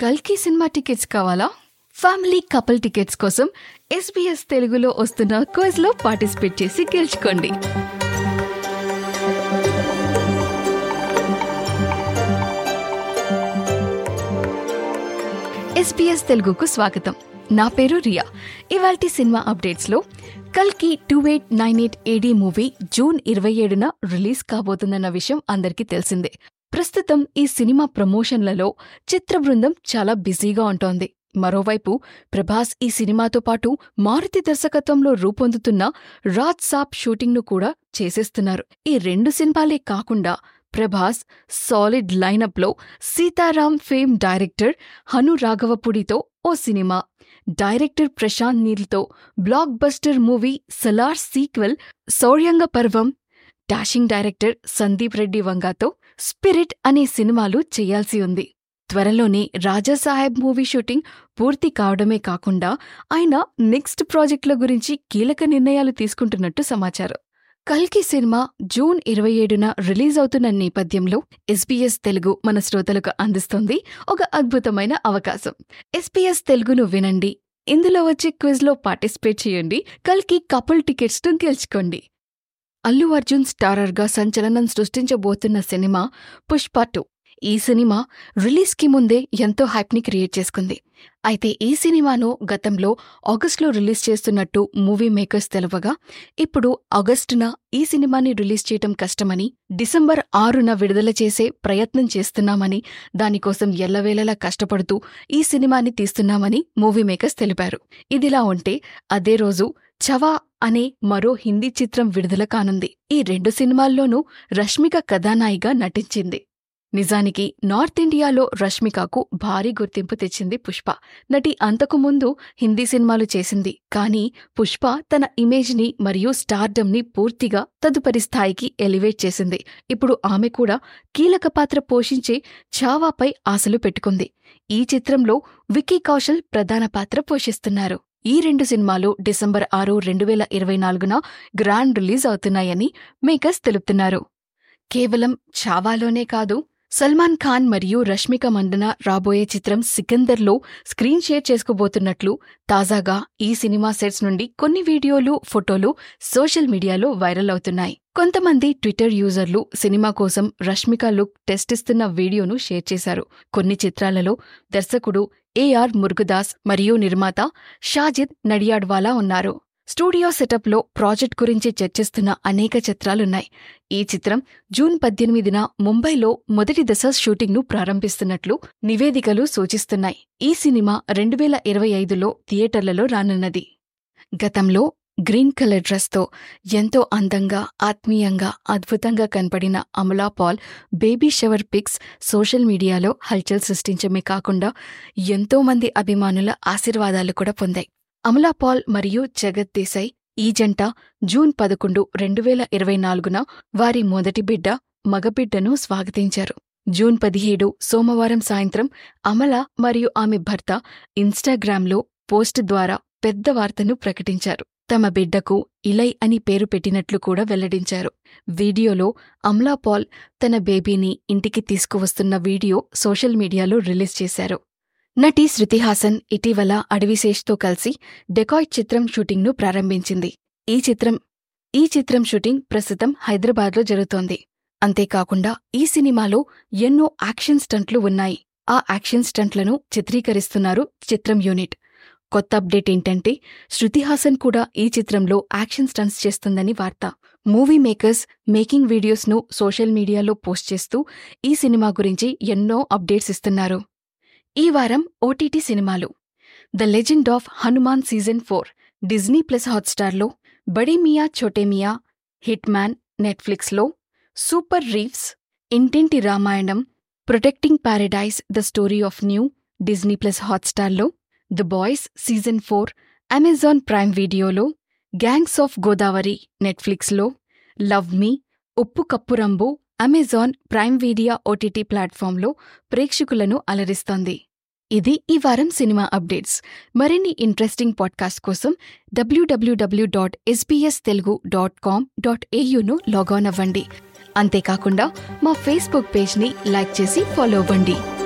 కల్కి cinema tickets కావాలా family couple tickets కోసం ఎస్బీఎస్ తెలుగులో వస్తున్న క్విజ్ లో పార్టిసిపేట్ చేసి గెలుచుకోండి ఎస్బీఎస్ తెలుగుకు స్వాగతం నా పేరు రియా ఇవాల్టి సినిమా అప్డేట్స్లో కల్కి two eight nine eight AD movie June ఇరవై ఏడున రిలీజ్ కాబోతుందన్న విషయం అందరికీ తెలిసిందే ప్రస్తుతం ఈ సినిమా ప్రమోషన్లలో చిత్ర బృందం చాలా బిజీగా ఉంటోంది మరోవైపు ప్రభాస్ ఈ సినిమాతో పాటు మారుతి దర్శకత్వంలో రూపొందుతున్న రాజ్ సాబ్ షూటింగ్ను కూడా చేసేస్తున్నారు ఈ రెండు సినిమాలే కాకుండా ప్రభాస్ సాలిడ్ లైనప్లో సీతారాం ఫేమ్ డైరెక్టర్ హను రాఘవపుడితో ఓ సినిమా డైరెక్టర్ ప్రశాంత్ నీల్తో blockbuster movie Salaar sequel Shouryanga Parvam dashing director Sandeep Reddy వంగాతో స్పిరిట్ అనే సినిమాలు చేయాల్సి ఉంది త్వరలోనే రాజాసాహెబ్ మూవీ షూటింగ్ పూర్తి కావడమే కాకుండా ఆయన నెక్స్ట్ ప్రాజెక్టుల గురించి కీలక నిర్ణయాలు తీసుకుంటున్నట్టు సమాచారం కల్కి సినిమా జూన్ ఇరవై ఏడున రిలీజ్ అవుతున్న నేపథ్యంలో ఎస్బీఎస్ తెలుగు మన శ్రోతలకు అందిస్తోంది ఒక అద్భుతమైన అవకాశం ఎస్బీఎస్ తెలుగును వినండి ఇందులో వచ్చే క్విజ్లో పార్టిసిపేట్ చేయండి కల్కి కపుల్ టికెట్స్ ను గెలుచుకోండి అల్లు అర్జున్ స్టారర్గా సంచలనం సృష్టించబోతున్న సినిమా పుష్ప టూ ఈ సినిమా రిలీజ్కి ముందే ఎంతో హైప్ని క్రియేట్ చేసుకుంది అయితే ఈ సినిమాను గతంలో ఆగస్టులో రిలీజ్ చేస్తున్నట్టు మూవీ మేకర్స్ తెలవగా ఇప్పుడు ఆగస్టున ఈ సినిమాని రిలీజ్ చేయటం కష్టమని డిసెంబర్ ఆరున విడుదల చేసే ప్రయత్నం చేస్తున్నామని దానికోసం ఎల్లవేళలా కష్టపడుతూ ఈ సినిమాని తీస్తున్నామని మూవీ మేకర్స్ తెలిపారు ఇదిలా ఉంటే అదే రోజు చవా అనే మరో హిందీ చిత్రం విడుదల కానుంది ఈ రెండు సినిమాల్లోనూ రష్మిక కథానాయిగా నటించింది నిజానికి నార్త్ ఇండియాలో రష్మికకు భారీ గుర్తింపు తెచ్చింది పుష్ప నటి అంతకుముందు హిందీ సినిమాలు చేసింది కానీ పుష్ప తన ఇమేజ్ని మరియు స్టార్డమ్ని పూర్తిగా తదుపరి స్థాయికి ఎలివేట్ చేసింది ఇప్పుడు ఆమె కూడా కీలక పాత్ర పోషించే ఛావాపై ఆశలు పెట్టుకుంది ఈ చిత్రంలో విక్కీ కౌశల్ ప్రధాన పాత్ర పోషిస్తున్నారు ఈ రెండు సినిమాలు డిసెంబర్ ఆరు రెండు వేల ఇరవై నాలుగున గ్రాండ్ రిలీజ్ అవుతున్నాయని మేకర్స్ తెలుపుతున్నారు కేవలం ఛావాలోనే కాదు సల్మాన్ ఖాన్ మరియు రష్మిక మండన రాబోయే చిత్రం సికందర్లో స్క్రీన్ షేర్ చేసుకోబోతున్నట్లు తాజాగా ఈ సినిమా సెట్స్ నుండి కొన్ని వీడియోలు ఫోటోలు సోషల్ మీడియాలో వైరల్ అవుతున్నాయి కొంతమంది ట్విట్టర్ యూజర్లు సినిమా కోసం రష్మిక లుక్ టెస్ట్ ఇస్తున్న వీడియోను షేర్ చేశారు కొన్ని చిత్రాలలో దర్శకుడు ఏఆర్ మురుగదాస్ మరియు నిర్మాత షాజిద్ నడియాడ్వాలా ఉన్నారు స్టూడియో సెటప్లో ప్రాజెక్ట్ గురించి చర్చిస్తున్న అనేక చిత్రాలున్నాయి ఈ చిత్రం జూన్ పద్దెనిమిదిన ముంబైలో మొదటి దశ షూటింగ్ను ప్రారంభిస్తున్నట్లు నివేదికలు సూచిస్తున్నాయి ఈ సినిమా రెండు వేల ఇరవై ఐదులో థియేటర్లలో రానున్నది గతంలో గ్రీన్ కలర్ డ్రెస్తో ఎంతో అందంగా ఆత్మీయంగా అద్భుతంగా కనపడిన Amala Paul baby shower pics social మీడియాలో హల్చల్ సృష్టించమే కాకుండా ఎంతో మంది అభిమానుల ఆశీర్వాదాలు కూడా పొందాయి అమలా పాల్ మరియు జగత్ దేశాయ్ ఈ జంట జూన్ పదకొండు రెండు వేల ఇరవై నాలుగున వారి మొదటి బిడ్డ మగబిడ్డను స్వాగతించారు జూన్ పదిహేడు సోమవారం సాయంత్రం అమల మరియు ఆమె భర్త ఇన్స్టాగ్రామ్లో పోస్ట్ ద్వారా పెద్ద వార్తను ప్రకటించారు తమ బిడ్డకు ఇలై అని పేరు పెట్టినట్లు కూడా వెల్లడించారు వీడియోలో అమలా పాల్ తన బేబీని ఇంటికి తీసుకువస్తున్న వీడియో సోషల్ మీడియాలో రిలీజ్ చేశారు నటి శృతిహాసన్ ఇటీవల అడవిశేష్తో కలిసి డెకాయిట్ చిత్రం షూటింగ్ను ప్రారంభించింది ఈ చిత్రం ఈ చిత్రం షూటింగ్ ప్రస్తుతం హైదరాబాద్లో జరుగుతోంది అంతేకాకుండా ఈ సినిమాలో ఎన్నో యాక్షన్ స్టంట్లు ఉన్నాయి ఆ యాక్షన్ స్టంట్లను చిత్రీకరిస్తున్నారు చిత్రం యూనిట్ కొత్త అప్డేట్ ఏంటంటే శృతిహాసన్ కూడా ఈ చిత్రంలో యాక్షన్ స్టంట్స్ చేస్తుందని వార్త మూవీ మేకర్స్ మేకింగ్ వీడియోస్ను సోషల్ మీడియాలో పోస్ట్ చేస్తూ ఈ సినిమా గురించి ఎన్నో అప్డేట్స్ ఇస్తున్నారు ఈ వారం ఓటీటీ సినిమాలు the legend of Hanuman season four Disney plus హాట్స్టార్లో బడీ మియా చోటే మియా హిట్ మ్యాన్ నెట్ఫ్లిక్స్లో super Reeves Intinti Ramayanam protecting paradise the story of new Disney plus హాట్స్టార్లో the boys season four Amazon prime వీడియోలో గ్యాంగ్స్ ఆఫ్ గోదావరి నెట్ఫ్లిక్స్లో love me Uppu Kappurambu Amazon prime video OTT ప్లాట్ఫామ్లో ప్రేక్షకులను అలరిస్తోంది ఇది ఈ వారం సినిమా అప్డేట్స్ మరిన్ని ఇంట్రెస్టింగ్ పాడ్కాస్ట్ కోసం డబ్ల్యూడబ్ల్యూడబ్ల్యూ dot SBS Telugu dot com dot ఏయును లాగాన్ అవ్వండి అంతేకాకుండా మా ఫేస్బుక్ పేజ్ని లైక్ చేసి ఫాలో అవ్వండి